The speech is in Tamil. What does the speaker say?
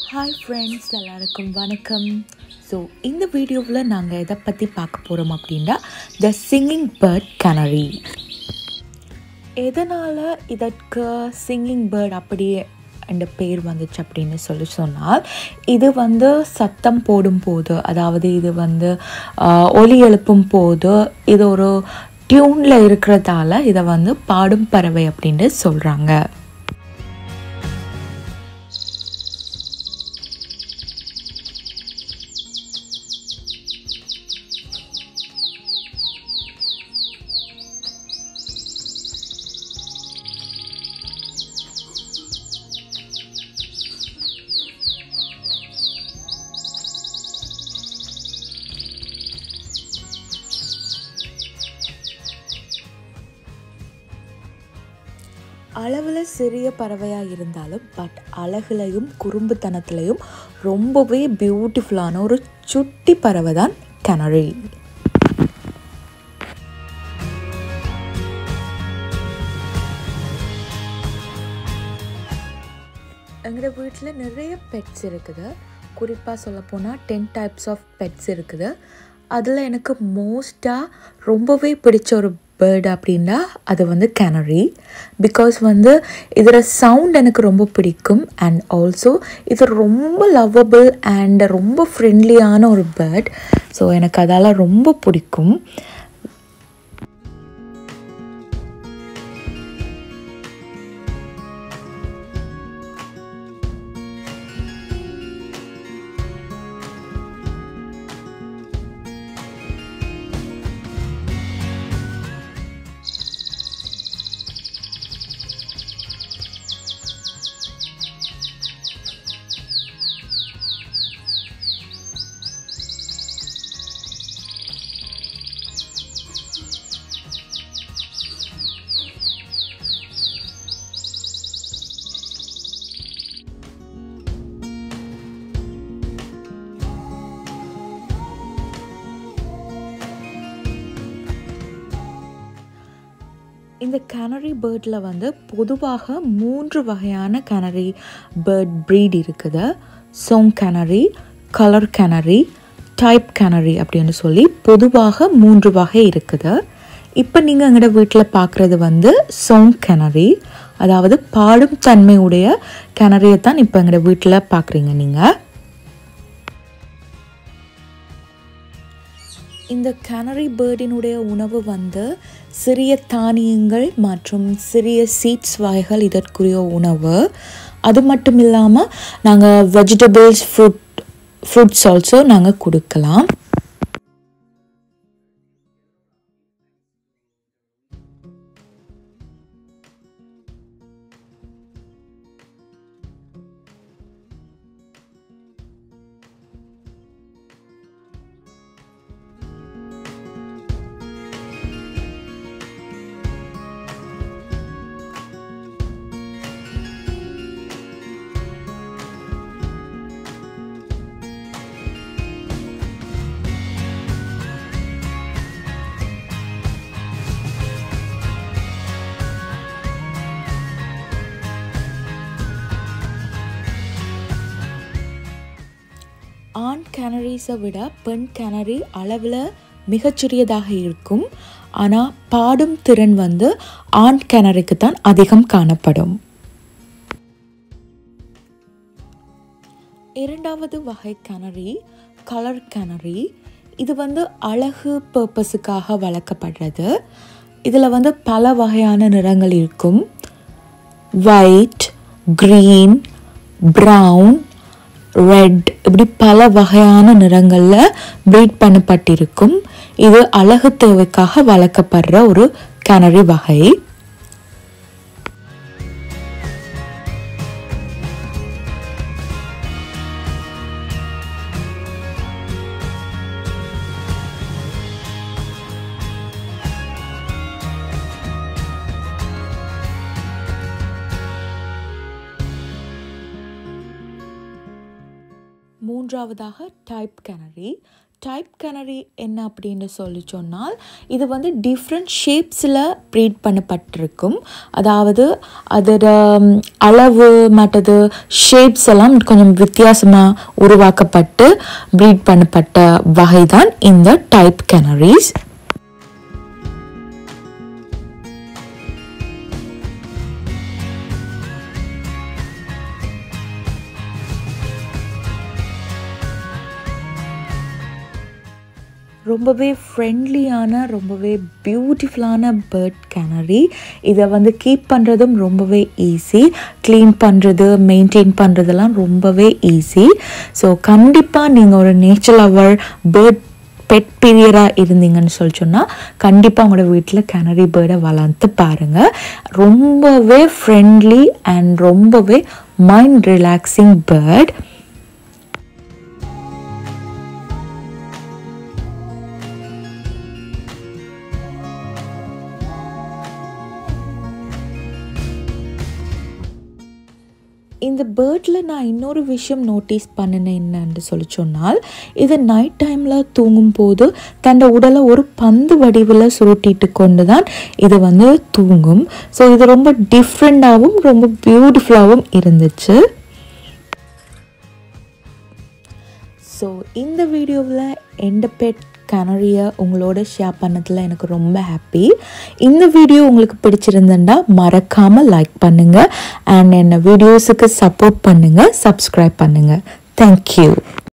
ஹாய் ஃப்ரெண்ட்ஸ் எல்லாருக்கும் வணக்கம் ஸோ இந்த வீடியோவில் நாங்கள் எதை பற்றி பார்க்க போகிறோம் அப்படின்னா த சிங்கிங் பேர்ட் கனரி எதனால் இதற்கு சிங்கிங் பேர்ட் அப்படியே அந்த பேர் வந்துச்சு அப்படின்னு சொல்லி சொன்னால் இது வந்து சத்தம் போடும்போது அதாவது இது வந்து ஆஹ், ஒலி எழுப்பும் போது இது ஒரு டியூனில் இருக்கிறதால இதை வந்து பாடும் பறவை அப்படின்னு சொல்கிறாங்க அளவில் சிறிய பறவையாக இருந்தாலும் பட் அழகுலையும் குறும்புத்தனத்துலையும் ரொம்பவே பியூட்டிஃபுல்லான ஒரு சுட்டி பறவை தான் கனரி எங்களோட வீட்டில் நிறைய பெட்ஸ் இருக்குது குறிப்பாக சொல்லப்போனால் டென் டைப்ஸ் ஆஃப் பெட்ஸ் இருக்குது அதில் எனக்கு மோஸ்ட்டாக ரொம்பவே பிடிச்ச ஒரு பேர்டு அப்படின்னா அது வந்து கேனரி பிகாஸ் வந்து இதோட சவுண்ட் எனக்கு ரொம்ப பிடிக்கும் அண்ட் ஆல்சோ இது ரொம்ப லவ்வபிள் அண்ட் ரொம்ப ஃப்ரெண்ட்லியான ஒரு பேர்ட் ஸோ எனக்கு அதால் ரொம்ப பிடிக்கும் இந்த கேனரி பேர்டில் வந்து பொதுவாக மூன்று வகையான கேனரி பேர்ட் breed இருக்குது song canary colour canary type canary அப்படின்னு சொல்லி பொதுவாக மூன்று வகை இருக்குது இப்போ நீங்கள் எங்களோட வீட்டில் பார்க்குறது வந்து சோங் கேனரி அதாவது பாடும் தன்மையுடைய கிணறியை தான் இப்போ எங்களோட வீட்டில் பார்க்குறீங்க நீங்கள் இந்த கேனரி பேர்டினுடைய உணவு வந்து சிறிய தானியங்கள் மற்றும் சிறிய சீட்ஸ் வகைகள் இதற்குரிய உணவு அது மட்டும் இல்லாமல் நாங்கள் வெஜிடபிள்ஸ் ஃப்ரூட் ஃப்ரூட்ஸ் ஆல்சோ நாங்கள் கொடுக்கலாம் ஆண் கேனரிஸை விட பெண் கேனரி அளவில் மிகச்சிறியதாக இருக்கும் ஆனால் பாடும் திறன் வந்து ஆண் கேனரிக்கு தான் அதிகம் காணப்படும் இரண்டாவது வகை கேனரி கலர் கேனரி இது வந்து அழகு பர்பஸுக்காக வளர்க்கப்படுறது இதில் வந்து பல வகையான நிறங்கள் இருக்கும் ஒயிட் க்ரீன் ப்ரவுன் ரெட் இப்படி பல வகையான நிறங்களில் ப்ரீட் பண்ணப்பட்டிருக்கும் இது அழகு தேவைக்காக வளர்க்கப்படுற ஒரு கேனரி வகை மூன்றாவதாக டைப் கேனரி டைப் கேனரி என்ன அப்படின்னு சொல்லி சொன்னால் இது வந்து டிஃப்ரெண்ட் ஷேப்ஸில் ப்ரீட் பண்ணப்பட்டிருக்கும் அதாவது அதோட ம், அளவு மற்றது ஷேப்ஸ் எல்லாம் கொஞ்சம் வித்தியாசமாக உருவாக்கப்பட்டு ப்ரீட் பண்ணப்பட்ட வகை தான் இந்த டைப் கேனரிஸ் ரொம்பவே ஃப்ரெண்ட்லியான ரொம்பவே பியூட்டிஃபுல்லான பேர்ட் கேனரி இதை வந்து கீப் பண்ணுறதும் ரொம்பவே ஈஸி க்ளீன் பண்ணுறது மெயின்டைன் பண்ணுறதெல்லாம் ரொம்பவே ஈஸி ஸோ கண்டிப்பாக நீங்கள் ஒரு நேச்சர் லவர் பேர்ட் பெட் பீரியராக இருந்தீங்கன்னு சொல்லி சொன்னால் கண்டிப்பாக உங்களோட வீட்டில் கேனரி பேர்டை வளர்த்து பாருங்கள் ரொம்பவே ஃப்ரெண்ட்லி அண்ட் ரொம்பவே மைண்ட் ரிலாக்ஸிங் பேர்ட் இந்த பேர்டில் நான் இன்னொரு விஷயம் நோட்டீஸ் பண்ணினேன் என்னன்னு சொல்லி சொன்னால் இது நைட் டைமில் தூங்கும்போது தன்னோட உடலை ஒரு பந்து வடிவில் சுருட்டிட்டு கொண்டு தான் இது வந்து தூங்கும் ஸோ இது ரொம்ப டிஃப்ரெண்ட்டாகவும் ரொம்ப பியூட்டிஃபுல்லாகவும் இருந்துச்சு ஸோ இந்த வீடியோவில் எந்த பெட் கனரியை உங்களோட ஷேர் பண்ணதில் எனக்கு ரொம்ப ஹாப்பி இந்த வீடியோ உங்களுக்கு பிடிச்சிருந்தா மறக்காமல் லைக் பண்ணுங்கள் அண்ட் என்ன வீடியோஸுக்கு சப்போர்ட் பண்ணுங்கள் சப்ஸ்கிரைப் பண்ணுங்கள் தேங்க்யூ